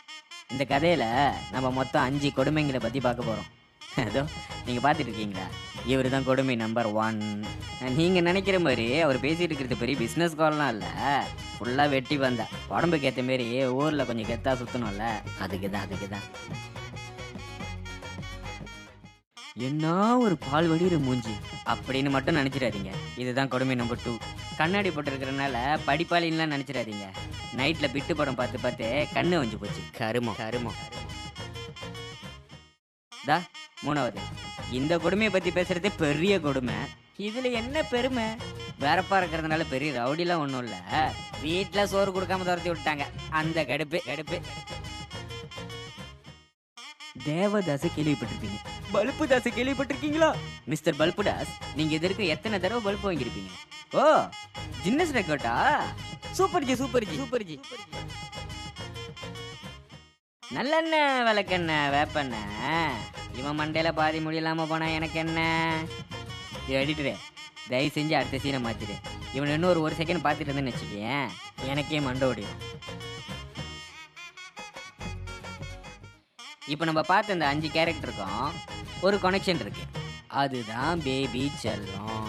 இந்த கதையில நம்ம மொத்தம் அஞ்சு கொடுமைங்களை பத்தி பார்க்க போறோம் அதோ நீங்க பார்த்துட்டு இருக்கீங்களா இவர் தான் கொடுமை நம்பர் ஒன் நீங்க நினைக்கிற மாதிரி அவர் பேசிட்டு இருக்கிறது பெரிய பிசினஸ் கால்லாம் இல்ல ஃபுல்லா வெட்டி வந்தா உடம்புக்கு ஏத்த மாதிரி ஊர்ல கொஞ்சம் கெத்தா சுத்தணும்ல அதுக்கு தான் அதுக்கு தான் என்ன ஒரு பால் வடிகிற மூஞ்சி அப்படின்னு மட்டும் நினைச்சிடாதீங்க இதுதான் கொடுமை நம்பர் டூ கண்ணாடி போட்டிருக்கிறனால படிப்பாளின்லாம் நினைச்சிடாதீங்க நைட்ல பிட்டு படம் பார்த்து பார்த்து கண்ணு வஞ்சு போச்சு கருமம் கருமம் தா மூணாவது இந்த கொடுமையை பத்தி பேசுறதே பெரிய கொடுமை இதுல என்ன பெருமை வேறப்பா இருக்கிறதுனால பெரிய ரவுடிலாம் ஒன்றும் இல்ல வீட்டுல சோறு கொடுக்காம துரத்தி விட்டாங்க அந்த கடுப்பு கடுப்பு தேவதாஸ் கேள்விப்பட்டிருப்பீங்க பல்பு தாஸ் கேள்விப்பட்டிருக்கீங்களா மிஸ்டர் பல்பு தாஸ் நீங்க இது வரைக்கும் எத்தனை தடவை பல்பு வாங்கியிருப்பீங்க ஓ ஜின்னஸ் ரெக்கார்டா super ji super ji super ji நல்லெண்ணெய் விளக்கெண்ணெய் வேப்பெண்ணெய் இவன் மண்டையில பாதி முடியலாம போனா எனக்கு என்ன எடிட்டரே தயவு செஞ்சு அடுத்த சீனை மாத்திடு இவன் இன்னும் ஒரு ஒரு செகண்ட் பார்த்துட்டு இருந்தேன்னு வச்சுக்கேன் எனக்கே மண்டை ஓடிடும் இப்போ நம்ம பார்த்த இந்த அஞ்சு கேரக்டருக்கும் ஒரு கனெக்ஷன் இருக்கு அதுதான் பேபி செல்லம்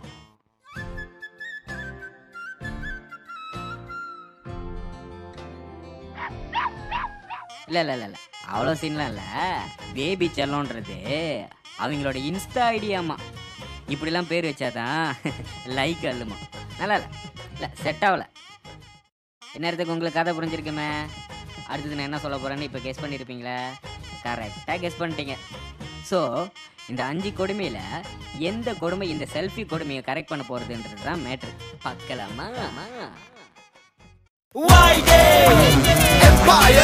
இல்ல இல்ல இல்ல இல்ல அவ்வளோ சீன்லாம் இல்ல பேபி செல்லம்ன்றது அவங்களோட இன்ஸ்டா ஐடியாமா இப்படிலாம் பேர் வச்சாதான் லைக் அல்லுமா நல்லா இல்ல இல்ல செட் ஆகல இந்நேரத்துக்கு உங்களுக்கு கதை புரிஞ்சிருக்குமே அடுத்தது நான் என்ன சொல்ல போறேன்னு இப்போ கெஸ் பண்ணியிருப்பீங்களா கரெக்டாக கெஸ் பண்ணிட்டீங்க ஸோ இந்த அஞ்சு கொடுமையில எந்த கொடுமை இந்த செல்ஃபி கொடுமையை கரெக்ட் பண்ண போறதுன்றது தான் மேட்ரு பார்க்கலாமா YD Empire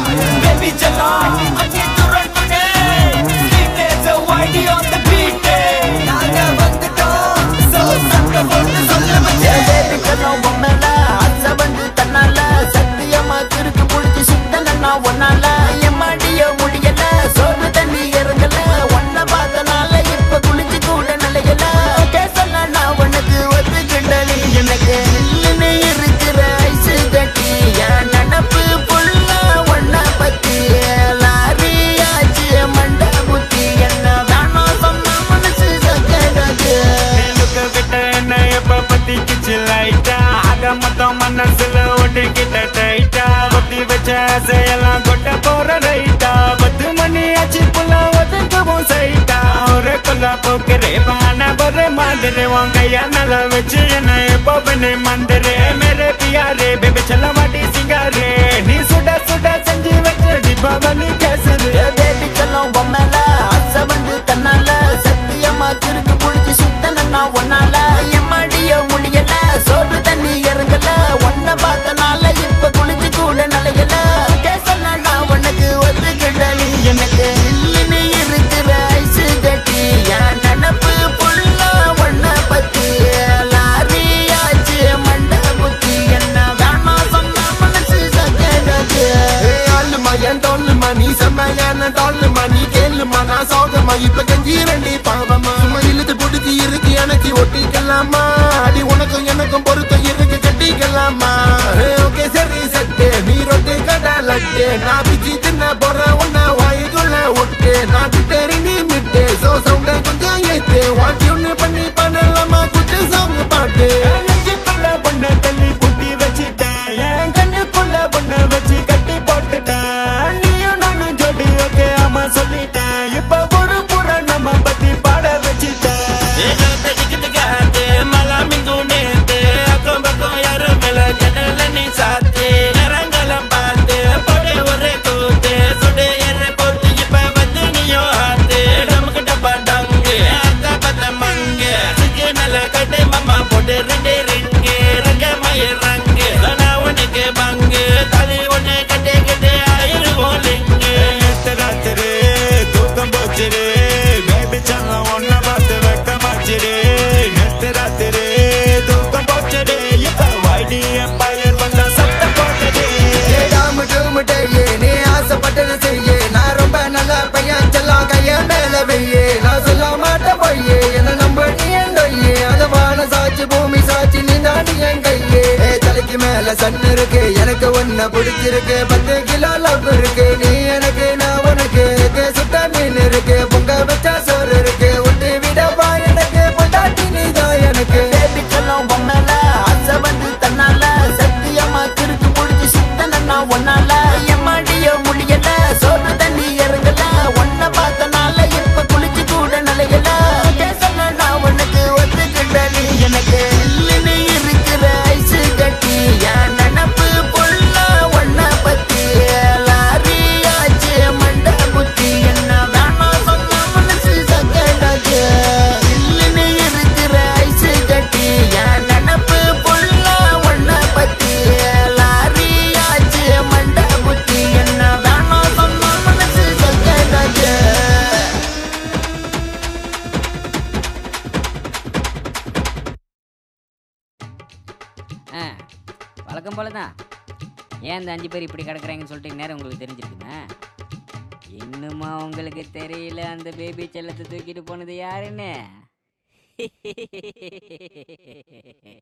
Baby Jala I need to run today Teenager YD on the beat நாங்க வந்துட்டோம் So சக்க போட்டு சொல்ல மச்சே Baby Jala உம்மேல ஆசை வந்து தன்னால சத்தியமா கிறுக்கு புடிச்சு சுத்தலன்னா ஒன்னால எம்மாடியோ முடியல சோறு தண்ணி இறங்கல ஒன்ன பார்த்தனால இப்ப குளிச்சு கூட நிலையல கேசல நான் உனக்கு ஒரு கிண்டலி எனக்கு நில்லுன்னு இருக்கிற ஐசு கட்டி என் நினப்பு புள்ள ஒன்ன பத்தி லாரி ஆச்சு மண்ட புத்தி என்ன தானோ சொன்ன மனசு சக்கராது லுக்க விட்ட என்ன எப்ப பத்திக்குச்சு லைட்டா ஆக மொத்தம் மனசுல ஒட்டிக்கிட்ட டைட்டா கொத்தி வச்ச ஆசையெல்லாம் கொட்ட போற ரைட்டா பத்து மணி ஆச்சு புள்ள ஒதுங்கவும் சைட்டா ஒரு கொல்ல போக்குறே பான ஒரு மாதிரி உன் கையா நல்லா வச்சு என்ன எப்போ பண்ணி மந்திரே மேரே பியாரே பேபி செல்ல மாட்டி சிங்காரே நீ சுட சுட செஞ்சு வச்சு தீபாவளி கேசரு பேபி செல்லம் பொம்மல ஆசை வந்து தன்னால சத்தியமா கிறுக்கு புடிச்சு சுத்தனா ஒன்னால எம்மாடியோ முடியல சோறு தண்ணி இறங்கல ஒன்ன பார்த்தனால இப்ப குளிச்சு கூட நிலையல கேசல நான் உனக்கு ஒரு கிண்டலி எனக்கு இல்லுன்னு இருக்கிற ஐசு கட்டி என் நினப்பு புள்ள ஒன்ன பத்தி லாரி ஆச்சு மண்ட புத்தி என்ன வேணா சொன்ன மனசு சக்கராது ஆளுமா என் டோல்லுமா நீ செம்மையான டோல்லுமா நீ கேளுமா நான் சோகமா இப்ப கஞ்சி ரெண்டி பாவமா சும்மா இழுத்து பிடிச்சி இருக்கு எனக்கு ஒட்டிக்கலாமா அடி உனக்கும் எனக்கும் பொருத்தம் இருக்கு கட்டிக்கலாமா ஓகே சரி சட்டு நீ ரொட்டு கடை லட்டு நான் பிச்சு தின்ன போற உன்ன வாய்க்குள்ள விட்டு நான் திட்டேரி நீ மிட்டு சோ சவுண்ட கொஞ்சம் ஏத்து வாட்டி ஒண்ணு பண்ணி பண்ணலாமா குட்டு சாங் பாட்டு நெஞ்சுக்குள்ள பொண்ண தள்ளி குட்டி வச்சுட்டேன் என் கண்ணுக்குள்ள பொண்ண வச்சு கட்டி போட்டுட்டேன் நீயும் நானும் ஜோடி ஓகே ஆமா சொல்லிட்டேன் இப்ப ஒரு புற நம்ம பத்தி பாட வச்சுட்டேன் மேல சன் இருக்கு எனக்கு ஒன்ன பிடிச்சிருக்கு பத்து கிலோ லவ் இருக்கு நீ எனக்கு நான் உனக்கு இருக்கு. சுட்ட மீன் இருக்கு பொங்க வச்சா சோறு இருக்கு விட்டு விடவா எனக்கு பொண்டாட்டி நீதான் எனக்கு பேபி செல்லம் பொம்மல ஆசை வந்து தன்னால சத்தியமா கிறுக்கு முடிச்சு சுத்தனா ஒன்னால எம்மாடியோ முடியல சோறு தண்ணி இறங்கல ஒன்ன பார்த்தனால இப்ப குளிச்சு கூட நலையல பேசல நான் உனக்கு ஒத்துக்கிட்ட நீ எனக்கு இல்லைன்னு இருக்கிற ஐசு கட்டி என் நினப்பு பொல்ல ஒன்ன பத்தி லாரி ஆச்சு மண்ட புத்தி என்ன வேணாம் சொன்ன மனசு சக்கடாச்சு இல்லைன்னு இருக்கிற ஐசு கட்டி என் நினப்பு பொல்ல ஒன்ன பத்தி லாரி ஆச்சு மண்ட புத்தி என்ன வேணாம் சொன்ன மனசு சக்கடாச்சு ஆ வழக்கம் போல தான் ஏன் இந்த அஞ்சு பேர் இப்படி கிடக்குறாங்கன்னு சொல்லிட்டு நேரம் உங்களுக்கு தெரிஞ்சிருக்குண்ணா இன்னுமா உங்களுக்கு தெரியல அந்த பேபி செல்லத்தை தூக்கிட்டு போனது யாருன்னு